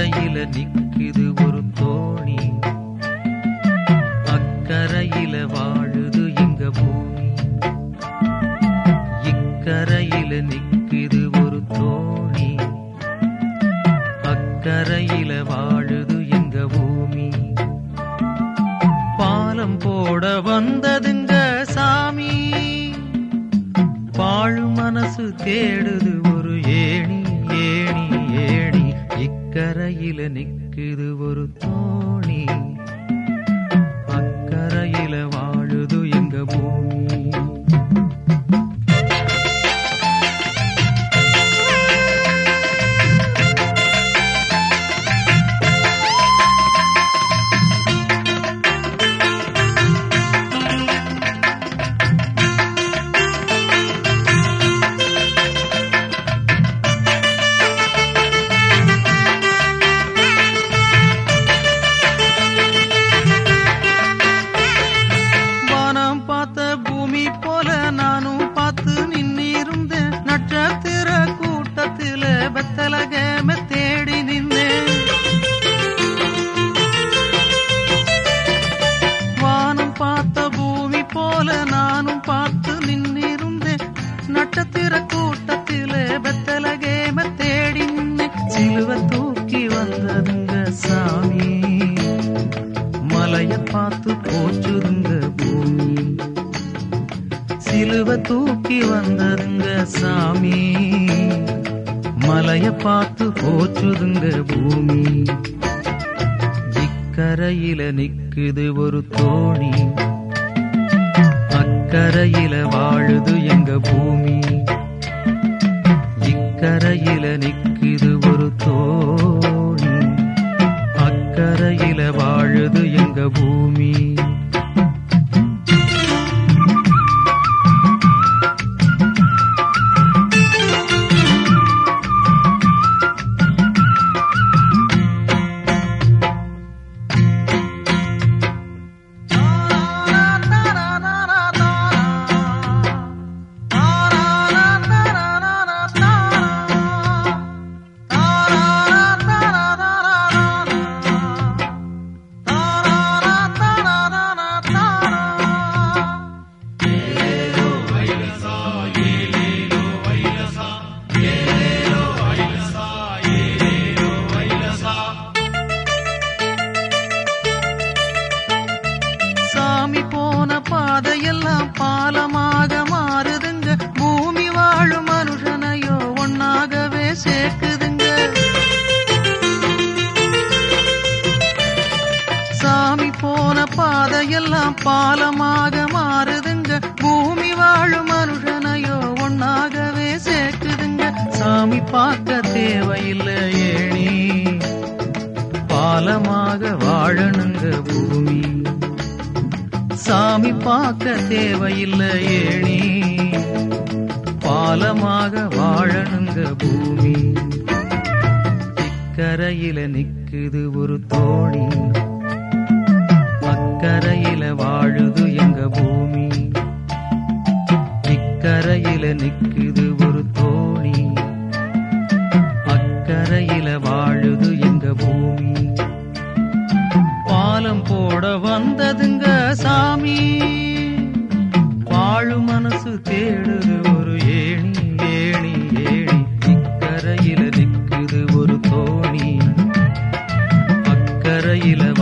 அக்கரையில நிக்குது ஒரு தோணி அக்கரையில வாழுது எங்க பூமி இக்கரையில நிக்குது ஒரு தோணி அக்கரையில வாழுது எங்க பூமி பாலம் போட வந்ததுங்க சாமி பாழு மனசு தேடுது ஒரு ஏணி ஏணி ஏணி இக்கரையில நிக்குது ஒரு தோணி அக்கரையில வாழுது எங்க பூமி வானம் பார்த்த பூமி போல நானும் பார்த்து நின்னிருந்தேன் நட்சத்திர கூட்டத்தில வெத்தலகம தேடி நின்றேன் வானம் பார்த்த பூமி போல நானும் பார்த்து நின்னிருந்தேன் நட்சத்திர கூட்டத்தில வெத்தலகேம தேடி நின்னேன் சிலுவ தூக்கி வந்ததுங்க சாமி மலைய பார்த்து போச்சுதுங்க பூமி சிலுவ தூக்கி வந்ததுங்க சாமி மலைய பார்த்து போச்சுதுங்க பூமி இக்கரையில நிக்குது ஒரு தோணி அக்கரையில வாழுது எங்க பூமி இக்கரையில நிக்குது ஒரு தோணி அக்கரையில வாழுது எங்க பூமி சாமி போன பாதையெல்லாம் பாலமாக மாறுதுங்க பூமி வாழும் மனுஷனையோ ஒன்னாகவே சேர்க்குதுங்க சாமி போன பாதையெல்லாம் பாலமாக மாறுதுங்க பூமி வாழும் மனுஷனையோ ஒன்னாகவே சேர்க்குதுங்க சாமி பார்க்க தேவையில்லை ஏணி பாலமாக வாழணுங்க பூமி சாமி பார்க்க தேவையில்லை ஏணி பாலமாக வாழணுங்க பூமி இக்கரையில நிக்குது ஒரு தோணி அக்கரையில வாழுது எங்க பூமி இக்கரையில நிக்குது ஒரு தோணி அக்கரையில வாழுது எங்க பூமி பாலம் போட வந்ததுங்க சாமி வாழு மனசு தேடுது ஒரு ஏணி ஏணி ஏணி இக்கரையில நிக்குது ஒரு தோணி அக்கரையில